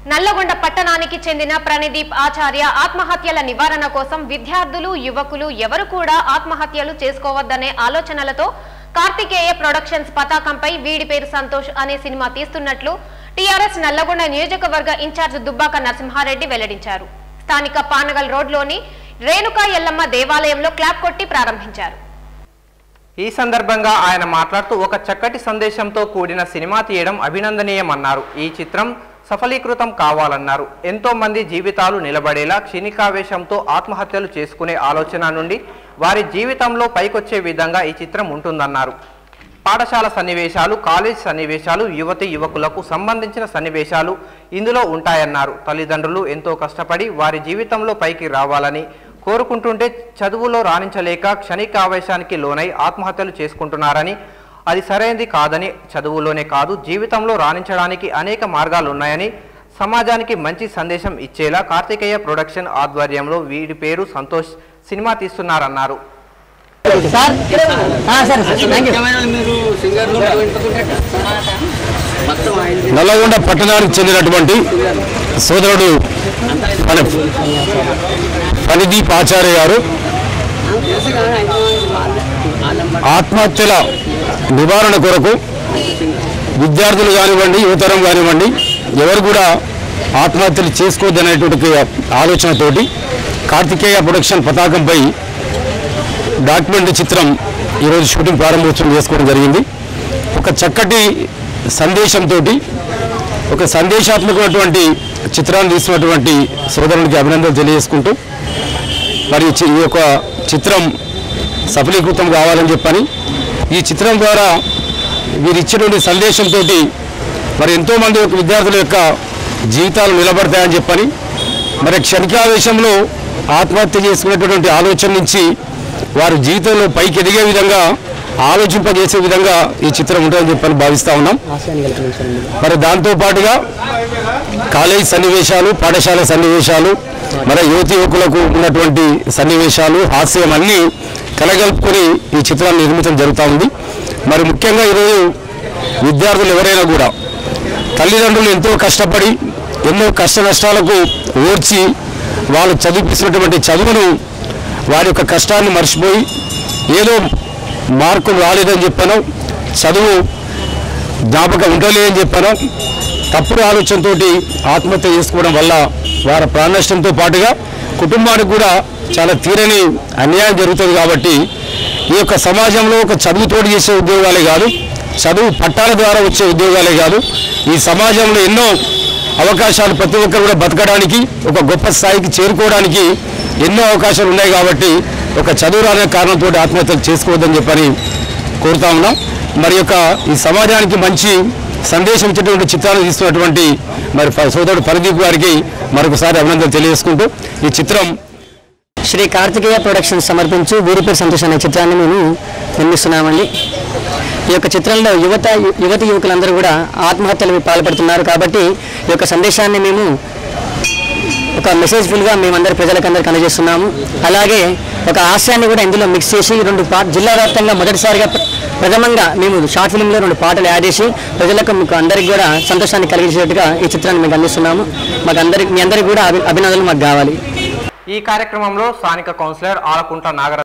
నల్లగొండ పట్టణానికి చెందిన ప్రణిదీప్ ఆచార్య ఆత్మహత్యల నివారణ కోసం విద్యార్థులు యువకులు ఎవరు కూడా ఆత్మహత్యలు చేసుకోవద్దనే ఆలోచనలతో కార్తికేయ ప్రొడక్షన్స్ పతాకంపై వీడి పేరు సంతోష్ అనే సినిమా తీస్తున్నట్లు టీఆర్ఎస్ నల్లగొండ నియోజకవర్గ ఇన్ఛార్జ్ దుబ్బాక నరసింహారెడ్డి వెల్లడించారు స్థానిక పానగల్ రోడ్లోని రేణుకా ఎల్లమ్మ దేవాలయంలో క్లాప్ కొట్టి ప్రారంభించారు ఈ సందర్భంగా ఆయన మాట్లాడుతూ ఒక చక్కటి సందేశంతో కూడిన సినిమా తీయడం అభినందనీయమన్నారు ఈ చిత్రం సఫలీకృతం కావాలన్నారు ఎంతో మంది జీవితాలు నిలబడేలా క్షణికావేశంతో ఆత్మహత్యలు చేసుకునే ఆలోచన నుండి వారి జీవితంలో పైకొచ్చే విధంగా ఈ చిత్రం ఉంటుందన్నారు పాఠశాల సన్నివేశాలు కాలేజ్ సన్నివేశాలు యువతి యువకులకు సంబంధించిన సన్నివేశాలు ఇందులో ఉంటాయన్నారు తల్లిదండ్రులు ఎంతో కష్టపడి వారి జీవితంలో పైకి రావాలని కోరుకుంటుంటే చదువులో రాణించలేక క్షణికావేశానికి లోనై ఆత్మహత్యలు చేసుకుంటున్నారని అది సరైనది కాదని చదువులోనే కాదు జీవితంలో రాణించడానికి అనేక మార్గాలు ఉన్నాయని సమాజానికి మంచి సందేశం ఇచ్చేలా కార్తికేయ ప్రొడక్షన్ ఆధ్వర్యంలో వీడి పేరు సంతోష్ సినిమా తీస్తున్నారన్నారు సార్ ఆ, సరే సార్ థ్యాంక్ యూ నల్లగొండ పట్టణానికి చెందినటువంటి సోదరుడు మన ఫణిదీప్ ఆచార్య గారు ఆత్మహత్యల నివారణ కొరకు విద్యార్థులు కానివ్వండి యువతరం కానివ్వండి ఎవరు కూడా ఆత్మహత్యలు చేసుకోవద్దనేటువంటి ఆలోచనతోటి కార్తికేయ ప్రొడక్షన్ పతాకంపై డాక్యుమెంటరీ చిత్రం ఈరోజు షూటింగ్ ప్రారంభోత్సవం చేసుకోవడం జరిగింది ఒక చక్కటి సందేశంతో ఒక సందేశాత్మకమైనటువంటి చిత్రాన్ని తీసినటువంటి సోదరునికి అభినందనలు తెలియజేసుకుంటూ మరి చి- ఈ యొక్క చిత్రం సఫలీకృతం కావాలని చెప్పని ఈ చిత్రం ద్వారా వీరు ఇచ్చినటువంటి సందేశంతో మరి ఎంతోమంది యొక్క విద్యార్థుల యొక్క జీవితాలు నిలబడతాయని చెప్పని మరి క్షణికావేశంలో ఆత్మహత్య చేసుకునేటటువంటి ఆలోచన నుంచి వారి జీవితంలో పైకి ఎదిగే విధంగా ఆలోచింపజేసే విధంగా ఈ చిత్రం ఉంటుందని చెప్పని భావిస్తా ఉన్నాం మరి దాంతో పాటుగా కాలేజ్ సన్నివేశాలు పాఠశాల సన్నివేశాలు మరి యువతి యువకులకు ఉన్నటువంటి సన్నివేశాలు హాస్యం అన్నీ కలగలుపుకొని ఈ చిత్రాన్ని నిర్మించడం జరుగుతూ ఉంది మరి ముఖ్యంగా ఈరోజు విద్యార్థులు ఎవరైనా కూడా తల్లిదండ్రులు ఎంతో కష్టపడి ఎన్నో కష్ట నష్టాలకు ఓర్చి వాళ్ళు చదివిస్తున్నటువంటి చదువును వారి యొక్క కష్టాన్ని మర్చిపోయి ఏదో మార్కులు రాలేదని చెప్పాను చదువు జ్ఞాపకం ఉండలేదని చెప్పాను తప్పుడు ఆలోచనతోటి ఆత్మహత్య చేసుకోవడం వల్ల వారి ప్రాణనష్టంతో పాటుగా కుటుంబానికి కూడా చాలా తీరని అన్యాయం జరుగుతుంది కాబట్టి ఈ యొక్క సమాజంలో ఒక చదువుతోటి చేసే ఉద్యోగాలే కాదు చదువు పట్టాల ద్వారా వచ్చే ఉద్యోగాలే కాదు ఈ సమాజంలో ఎన్నో అవకాశాలు ప్రతి ఒక్కరు కూడా బతకడానికి ఒక గొప్ప స్థాయికి చేరుకోవడానికి ఎన్నో అవకాశాలు ఉన్నాయి కాబట్టి ఒక చదువు రాని కారణంతో ఆత్మహత్యలు చేసుకోవద్దని చెప్పని కోరుతా ఉన్నాం మరి యొక్క ఈ సమాజానికి మంచి సందేశం ఇచ్చేటువంటి చిత్రాలు తీస్తున్నటువంటి మరి ఫ- సోదరుడు పరిదీప్ గారికి మరొకసారి అభినందనలు తెలియజేసుకుంటూ ఈ చిత్రం శ్రీ కార్తికేయ ప్రొడక్షన్స్ సమర్పించు వీరిపేరు సంతోష్ అనే చిత్రాన్ని మేము నిర్మిస్తున్నామండి ఈ యొక్క చిత్రంలో యువత యువతి యువకులందరూ కూడా ఆత్మహత్యలకు పాల్పడుతున్నారు కాబట్టి ఈ యొక్క సందేశాన్ని మేము ఒక మెసేజ్ఫుల్గా మేమందరి ప్రజలకు అందరికి అందజేస్తున్నాము అలాగే ఒక హాస్యాన్ని కూడా ఇందులో మిక్స్ చేసి రెండు పాట జిల్లా వ్యాప్తంగా మొదటిసారిగా ప్ర- ప్రథమంగా మేము షార్ట్ ఫిల్మ్లో రెండు పాటలు యాడ్ చేసి ప్రజలకు మీకు అందరికి కూడా సంతోషాన్ని కలిగించేట్టుగా ఈ చిత్రాన్ని మీకు అందిస్తున్నాము మాకు అందరికి మీ అందరికీ కూడా అభి అభినందనలు మాకు కావాలి ఈ కార్యక్రమంలో స్థానిక కౌన్సిలర్ ఆలకుంట నాగర